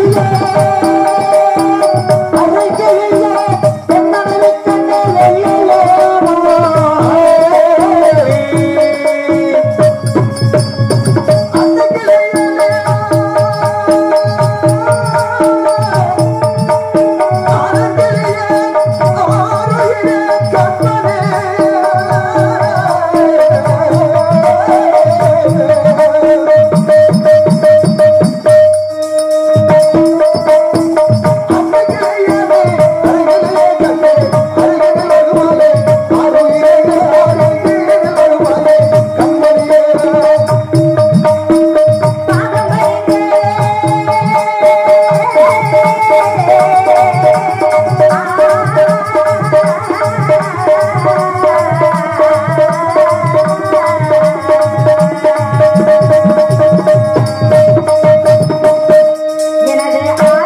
எனது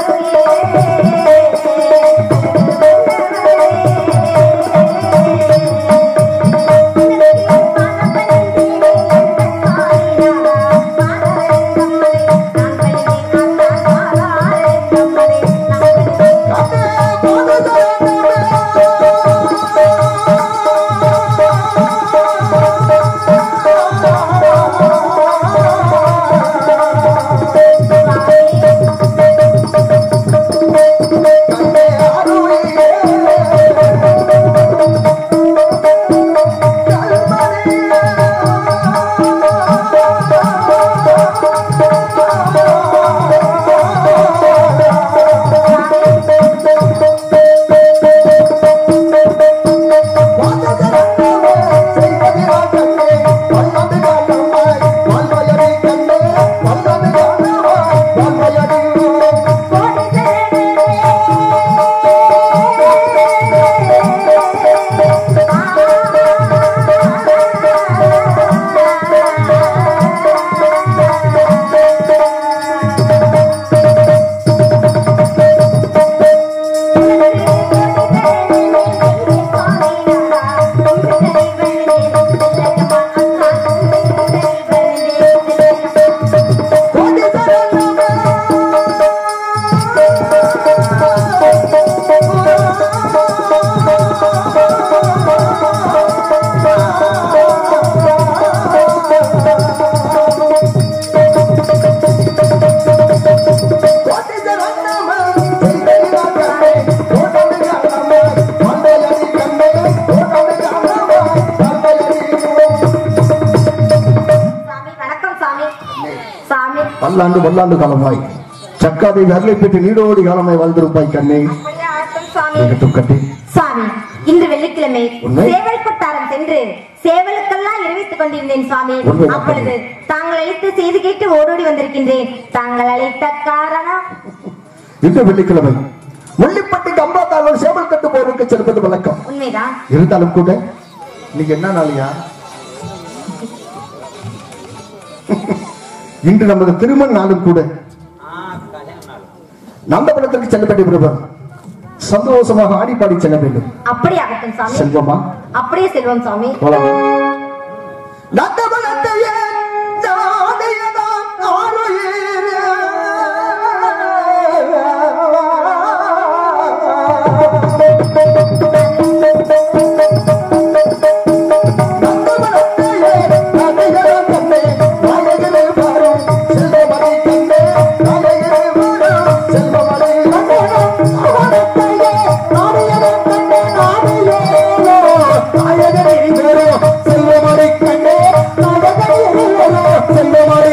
சாமி வணக்கம் சாமி சாமி பல்லாண்டு பல்லாண்டு காலமாய் சக்காதேவி அருளை பெற்று நீடோடி காலமாய் வாழ்ந்திருப்பாய் கண்ணே அப்படியே ஆகட்டும் சாமி இருக்கட்டும் கட்டி சாமி இன்று வெள்ளிக்கிழமை உண்மை? சேவல் கொட்டாரம் சென்று சேவலுக்கெல்லாம் இரவித்துக் கொண்டிருந்தேன் சுவாமி உண்மை, அப்பொழுது தாங்கள் அழைத்து செய்து கேட்டு ஓடோடி வந்திருக்கின்றேன் தாங்கள் அழைத்த காரணம் இந்த வெள்ளிக்கிழமை முள்ளிப்பட்டிக்கு அம்பாத்தாளர் சேவல் கட்டு போருக்கு செல்வது வழக்கம் உண்மைதான் இருந்தாலும் கூட இன்னைக்கு என்ன நாளையா இன்று நமது திருமண நாளும் கூட நந்தபுரத்திற்கு செல்ல வேண்டிய ஒருவர் சந்தோஷமாக ஆடி பாடி செல்ல வேண்டும் அப்படி ஆகட்டும் சாமி செல்வமா அப்படியே செல்வம் சாமி போலாம். நந்தவனத்தையே ஜாதியதான் ஆளுயிரே. நந்தவனத்தையே நதியதான் கண்டே, நாயகனே வாரும், செல்வமணி கண்டே, நாயகனே வாரும், செல்வமணி கண்டே. நந்தவனத்தையே நாயகனே கண்டே, நாயகனே நாயகனே வாரும், செல்வமணி கண்டே, நாயகனே வாரும், செல்வமணி.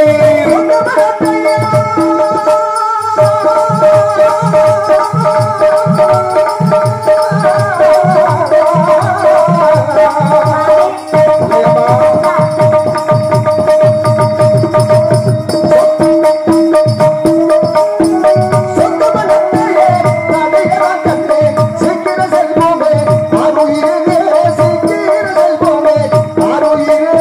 சொந்தமனத்தையே நாயகனே கண்டே, சீக்கிர செல்வமே, ஆருயிரே, சீக்கிர செல்வமே, ஆருயிரே.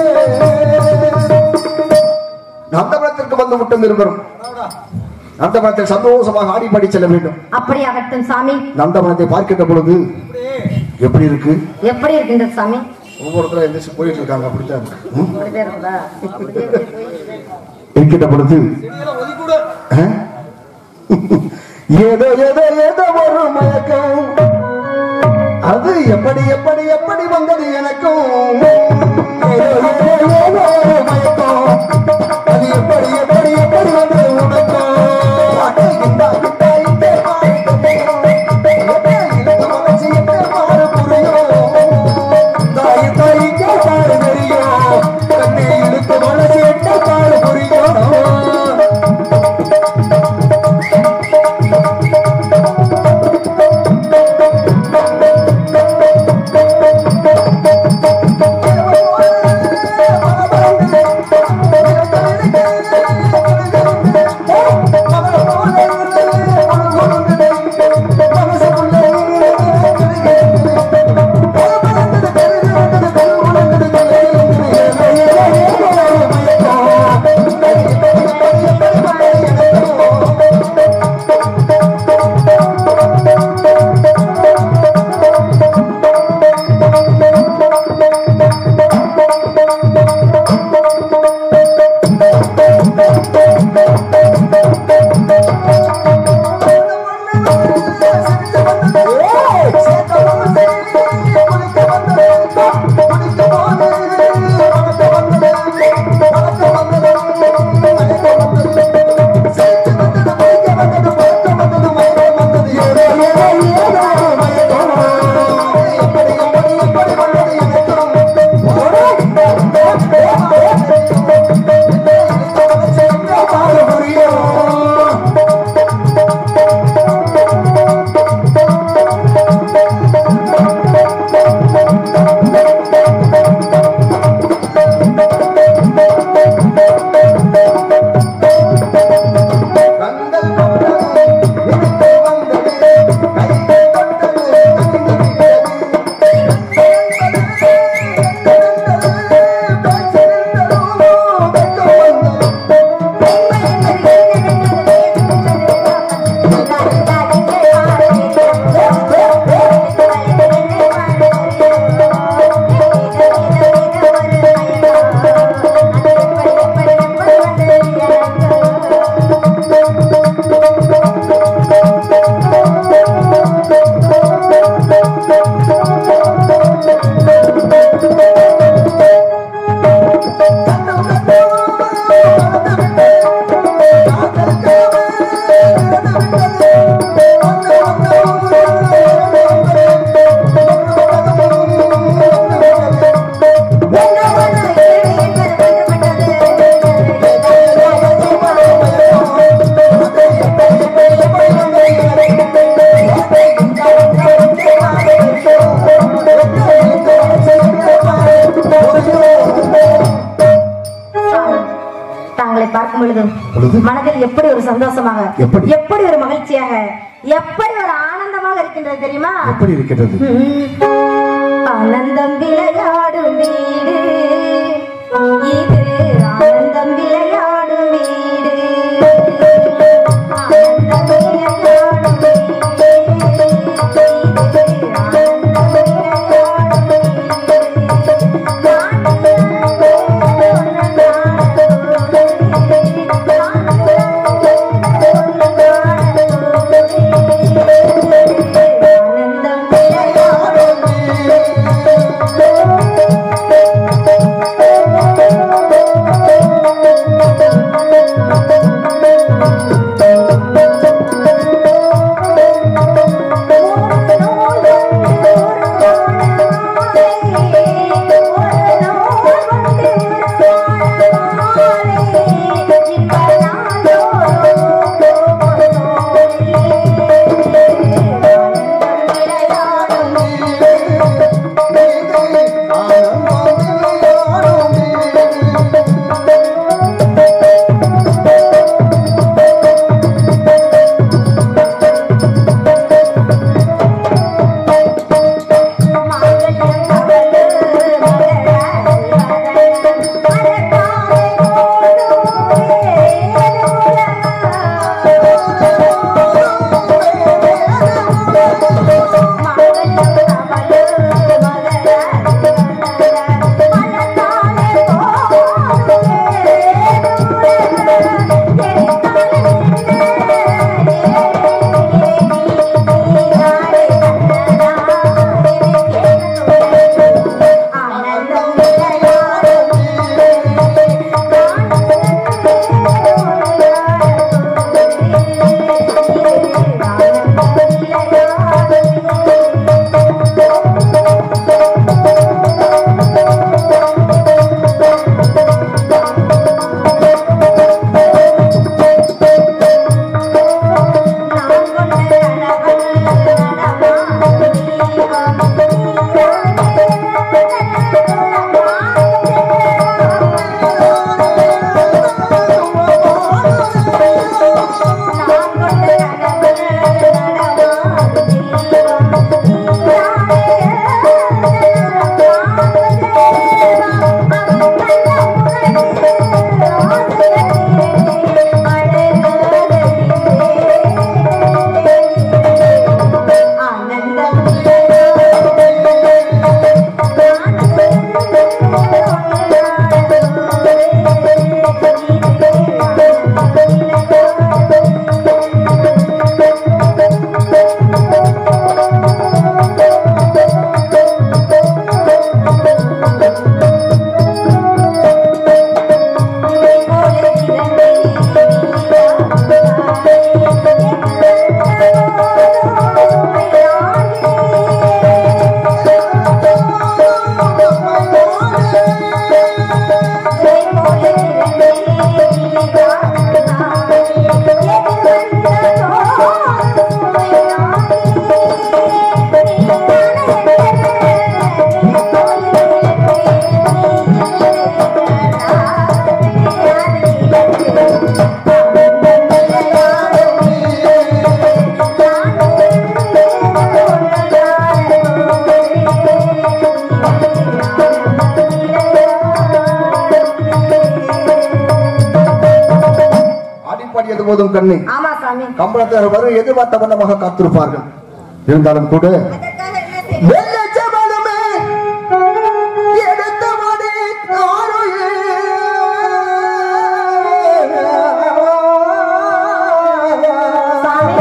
நந்தபுரத்திற்கு வந்து விட்டும் இருவரும் நந்தபுரத்தில் சந்தோஷமாக ஆடி பாடி செல்ல வேண்டும் அப்படி ஆகட்டும் சாமி நந்தவனத்தை பார்க்கின்ற பொழுது எப்படி இருக்கு எப்படி இருக்கின்றது சாமி ஒவ்வொருத்தரும் எந்திரிச்சு போயிட்டு இருக்காங்க அப்படித்தான் ம்? ஒரு பேர் இருக்குதா? இருக்கின்ற பொழுது ஆ? ஏதோ ஏதோ ஏதோ ஒரு மயக்கம் அது எப்படி எப்படி எப்படி வந்தது எனக்கும் ஏதோ ஏதோ ஏதோ ஒரு மயக்கம் அது எப்படி எப்படி எப்படி வந்தது உனக்கும் அடே, இந்தா, இந்தா, இந்தே பாரு, அடே, இழுத்து மனசு எட்டே பாரு புரியும். தாய் தாய்க்கே பாரு தெரியும் கண்ணே இழுத்து மனசு எட்டே பாரு புரியும் தாங்களை பார்க்கும் பொழுது பொழுது? மனதில் எப்படி ஒரு சந்தோஷமாக எப்படி? எப்படி ஒரு மகிழ்ச்சியாக எப்படி ஒரு ஆனந்தமாக இருக்கின்றது தெரியுமா எப்படி இருக்கிறது ம். ஆனந்தம் விளையாடும் வீடு இது ஆனந்தம் விளையாடும் வீடு ஆனந்தம் விளையாடும் வீடு இது ஆனந்தம் விளையாடும் ஆனந்தம் விளையாடும் பாடியது போதும் கண்ணி ஆமா சாமி கம்பளத்தார் வரும் எதிர்பார்த்த வண்ணமாக காத்திருப்பார்கள் இருந்தாலும் கூட அதற்காக என்ன செய்ய வெள்ளச்சவனமே எடுத்தவனே சாமி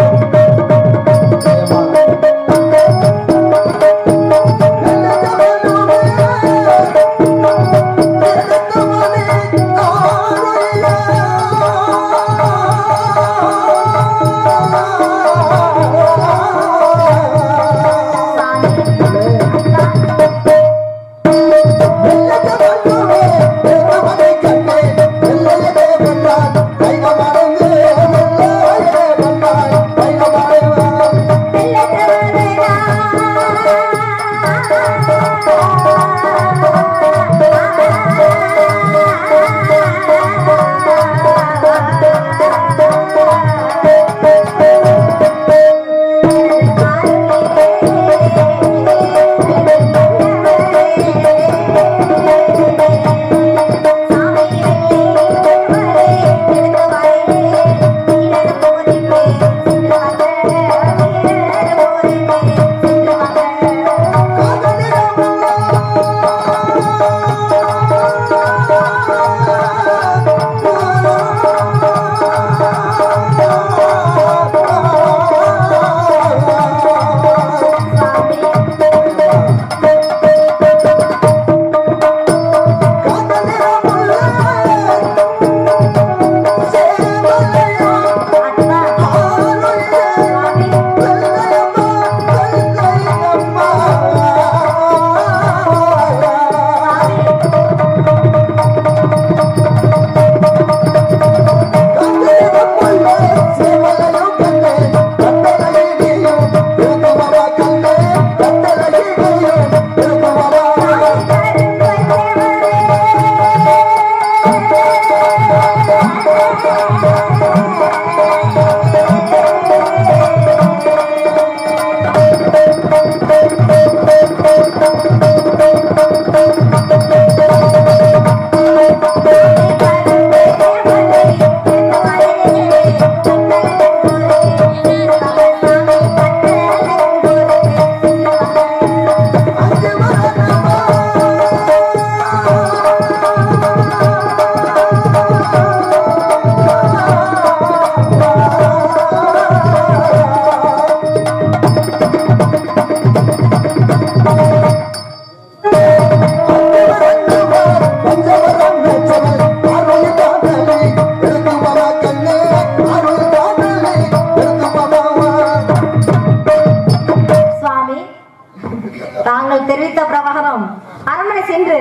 சுவாமி தாங்கள் தெரிவித்த பிரகாரம் அரண்மனை சென்று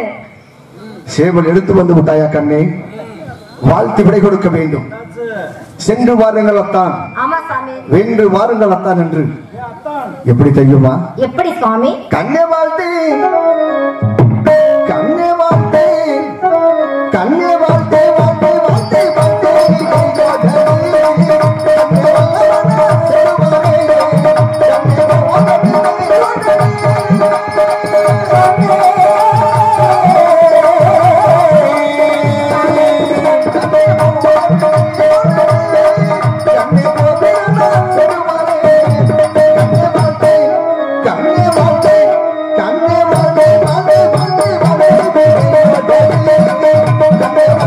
சேவல் எடுத்து வந்து விட்டாயா கண்ணே வாழ்த்து விடை கொடுக்க வேண்டும் சென்று வாருங்கள் அத்தான் ஆமா சாமி வென்று வாருங்கள் அத்தான் என்று எப்படி தெரியுமா எப்படி சுவாமி கண்ணே வாழ்த்து கண்ணே வாழ்த்து கண்ணே வாழ்த்து வாழ்த்து வாழ்த்து வாழ்த்து கண்ணே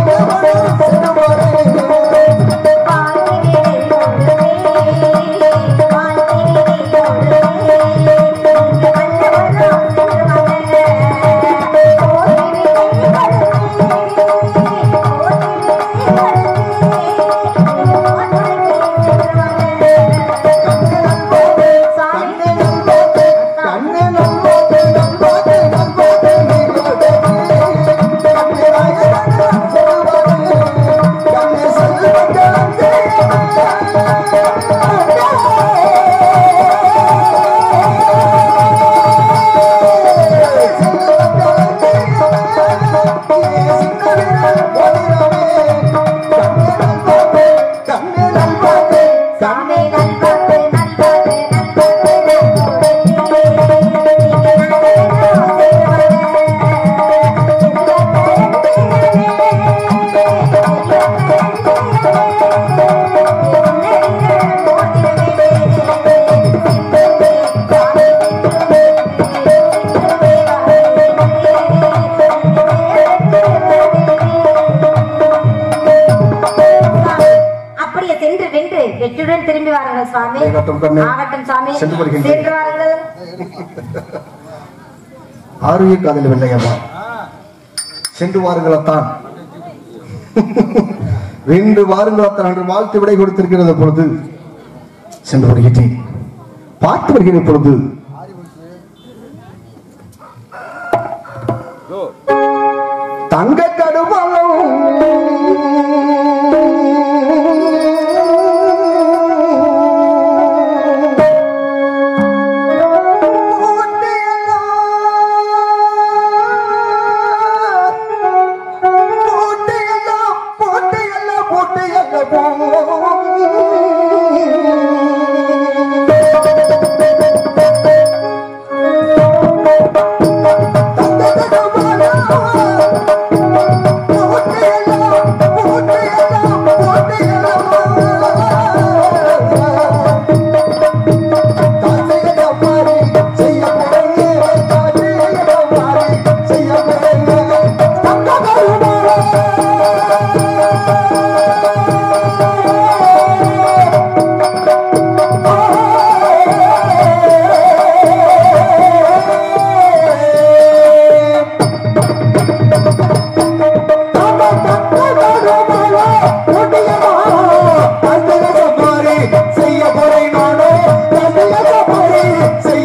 வெற்றியுடன் திரும்பி வாருங்கள் சுவாமி ஆகட்டும் கண்ணே. ஆகட்டும் சுவாமி சென்று வருகின்றேன். சென்று வாருங்கள் ஆரோக்கிய காதல் வெள்ளையம்மா சென்று வாருங்களத்தான் ரெண்டு வாருங்களத்தான் என்று வாழ்த்து விடை கொடுத்திருக்கிறது பொழுது சென்று வருகின்றேன் பார்த்து வருகிற பொழுது தங்க கடுவலம் செய்ய போறேன் நானோ செய்ய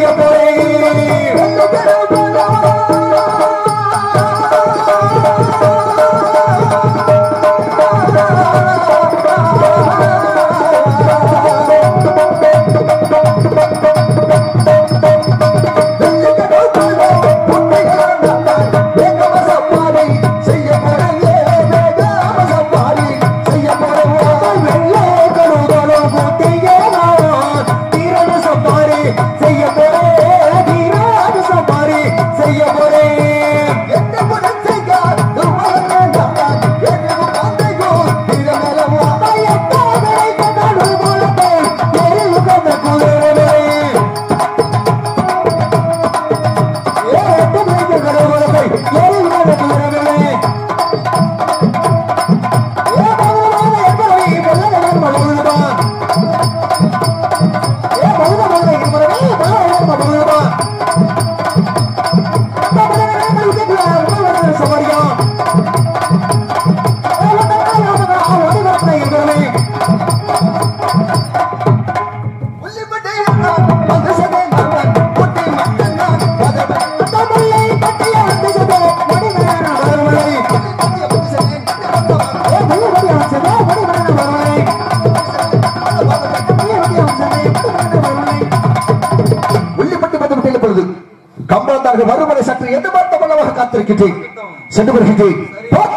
செய்ய போறேன் உள்ளிப்பட்டு வந்து விட்டேன் இப்பொழுது கம்பளத்தாக மறுமுறை சற்று எதிர்பார்த்த வண்ணமாக காத்திருக்கின்றேன் சென்று வருகின்றேன்